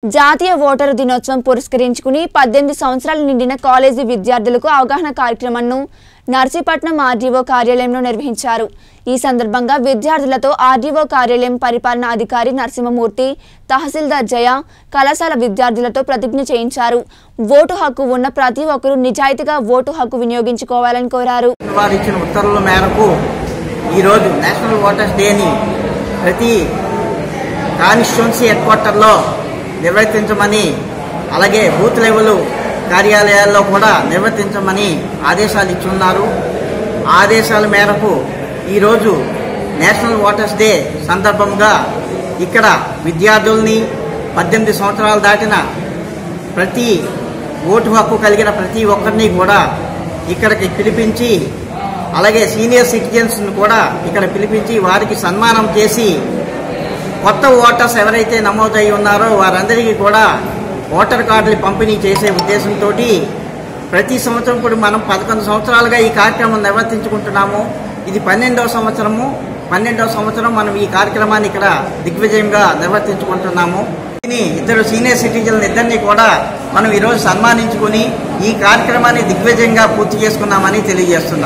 జాతీయ ఓటరు దినోత్సవం పురస్కరించుకుని పద్దెనిమిది సంవత్సరాలు నిండిన కాలేజీ విద్యార్థులకు అవగాహన కార్యక్రమాన్ని నర్సీపట్నం ఆర్డీఓ కార్యాలయంలో నిర్వహించారు ఈ సందర్భంగా విద్యార్థులతో ఆర్డీఓ కార్యాలయం పరిపాలనా అధికారి నరసింహమూర్తి తహసీల్దార్ జయ కళాశాల విద్యార్థులతో ప్రతిజ్ఞ చేయించారు ఓటు హక్కు ఉన్న ప్రతి ఒక్కరూ నిజాయితీగా ఓటు హక్కు వినియోగించుకోవాలని కోరారు వారు ఇచ్చిన ఉత్తర్వుల మేరకు ఈరోజు నేషనల్ ఓటర్స్ డేని ప్రతి కాన్స్టిట్యున్సీ హెడ్ క్వార్టర్లో నిర్వర్తించమని అలాగే బూత్ లెవెల్ కార్యాలయాల్లో కూడా నిర్వర్తించమని ఆదేశాలు ఇచ్చున్నారు ఆ ఆదేశాల మేరకు ఈరోజు నేషనల్ ఓటర్స్ డే సందర్భంగా ఇక్కడ విద్యార్థుల్ని పద్దెనిమిది సంవత్సరాలు దాటిన ప్రతి ఓటు హక్కు కలిగిన ప్రతి ఒక్కరిని కూడా ఇక్కడికి పిలిపించి అలాగే సీనియర్ సిటిజన్స్ని కూడా ఇక్కడ పిలిపించి వారికి సన్మానం చేసి కొత్త ఓటర్స్ ఎవరైతే నమోదై ఉన్నారో వారందరికీ కూడా ఓటర్ కార్డులు పంపిణీ చేసే ఉద్దేశంతో ప్రతి సంవత్సరం కూడా మనం పదకొండు సంవత్సరాలుగా ఈ కార్యక్రమం నిర్వర్తించుకుంటున్నాము ఇది పన్నెండవ సంవత్సరము పన్నెండవ సంవత్సరం మనం ఈ కార్యక్రమాన్ని ఇక్కడ దిగ్విజయంగా నిర్వర్తించుకుంటున్నాము దీని ఇద్దరు సీనియర్ సిటిజన్లు ఇద్దరిని కూడా మనం ఈరోజు సన్మానించుకుని ఈ కార్యక్రమాన్ని దిగ్విజయంగా పూర్తి చేసుకున్నామని తెలియజేస్తున్నాం